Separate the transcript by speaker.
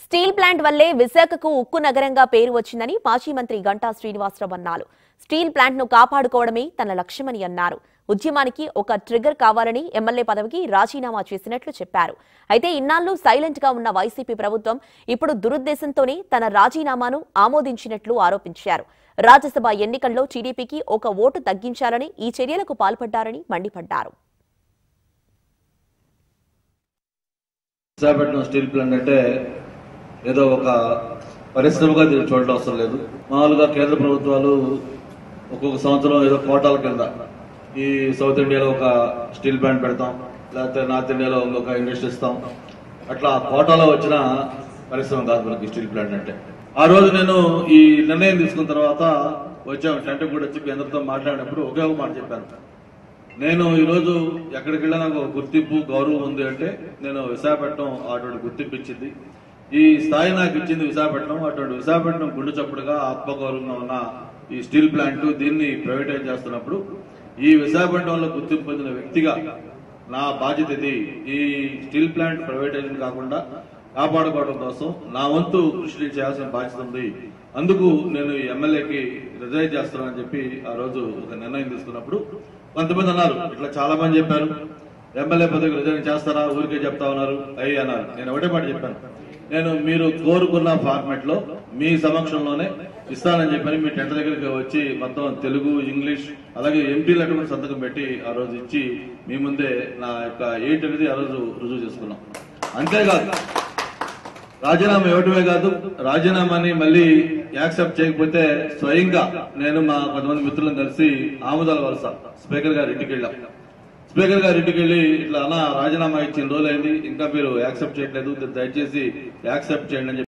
Speaker 1: steel plant వల్లే విశాఖకు ఉక్కు నగరంగా పేరు వచ్చిందని మాజీ మంత్రి గంటా శ్రీనివాసరావు అన్నారు స్టీల్ ప్లాంట్ ను కాపాడుకోవడమే తన లక్ష్యమని అన్నారు ఉద్యమానికి ఒక ట్రిగర్ కావాలని ఎమ్మెల్యే పదవికి రాజీనామా చేసినట్లు చెప్పారు అయితే ఇన్నాళ్లు సైలెంట్ గా ఉన్న వైసీపీ ప్రభుత్వం ఇప్పుడు దురుద్దేశంతోనే తన రాజీనామాను ఆమోదించినట్లు ఆరోపించారు రాజ్యసభ ఎన్నికల్లో టీడీపీకి ఒక ఓటు తగ్గించాలని ఈ చర్యలకు పాల్పడ్డారని మండిపడ్డారు
Speaker 2: విశాఖపట్నం స్టీల్ ప్లాంట్ అంటే ఏదో ఒక పరిశ్రమగా దీన్ని చూడడం అవసరం లేదు మామూలుగా కేంద్ర ప్రభుత్వాలు ఒక్కొక్క సంవత్సరం ఏదో కోటాల కింద ఈ సౌత్ ఇండియాలో ఒక స్టీల్ ప్లాంట్ పెడతాం లేకపోతే నార్త్ ఇండియాలో ఇంకొక ఇండస్ట్రీ ఇస్తాం అట్లా కోటాలో వచ్చిన పరిశ్రమ కాదు మనకి స్టీల్ ప్లాంట్ అంటే ఆ రోజు నేను ఈ నిర్ణయం తీసుకున్న తర్వాత వచ్చాం టెంట్ కూడా వచ్చి కేంద్రంతో మాట్లాడినప్పుడు ఒకే ఒక మాట చెప్పాను నేను ఈరోజు ఎక్కడికి వెళ్ళినా నాకు ఒక గుర్తింపు గౌరవం ఉంది అంటే నేను విశాఖపట్నం అటువంటి గుర్తింపు ఇచ్చింది ఈ స్థాయి నాకు ఇచ్చింది విశాఖపట్నం అటువంటి విశాఖపట్నం గుండె చప్పుడుగా ఆత్మగౌరవంగా ఉన్న ఈ స్టీల్ ప్లాంట్ దీన్ని ప్రైవేటైజ్ చేస్తున్నప్పుడు ఈ విశాఖపట్నంలో గుర్తింపు పొందిన వ్యక్తిగా నా బాధ్యత ఇది ఈ స్టీల్ ప్లాంట్ ప్రైవేటైజేషన్ కాకుండా కాపాడుకోవడం కోసం నా వంతు కృషి చేయాల్సిన బాధ్యత ఉంది అందుకు నేను ఈ ఎమ్మెల్యేకి రిజైన్ చేస్తున్నానని చెప్పి ఆ రోజు ఒక నిర్ణయం తీసుకున్నప్పుడు కొంతమంది అన్నారు ఇట్లా చాలా మంది చెప్పారు ఎమ్మెల్యే పదవికి రిజైన్ చేస్తారా ఊరికే చెప్తా ఉన్నారు అయ్యి అన్నారు నేను ఒకటే మాట చెప్పాను నేను మీరు కోరుకున్న ఫార్మాట్ లో మీ సమక్షంలోనే ఇస్తానని చెప్పని మీ టెంట్ దగ్గరికి వచ్చి మొత్తం తెలుగు ఇంగ్లీష్ అలాగే ఎంపీ లెటర్ కూడా సంతకం పెట్టి ఆ రోజు ఇచ్చి మీ ముందే నా యొక్క ఎయిట్ అనేది ఆ రోజు రుజువు చేసుకున్నాం అంతేకాదు రాజీనామా ఇవ్వటమే కాదు రాజీనామాని మళ్ళీ యాక్సెప్ట్ చేయకపోతే స్వయంగా నేను మా కొంతమంది మిత్రులను కలిసి ఆముదాల వలస స్పీకర్ గారి ఇంటికి వెళ్ళాం స్పీకర్ గారి ఇంటికి వెళ్ళి ఇట్లా అన్న రాజీనామా ఇచ్చిన రోజులైంది ఇంకా మీరు యాక్సెప్ట్ చేయట్లేదు దయచేసి యాక్సెప్ట్ చేయండి అని చెప్పి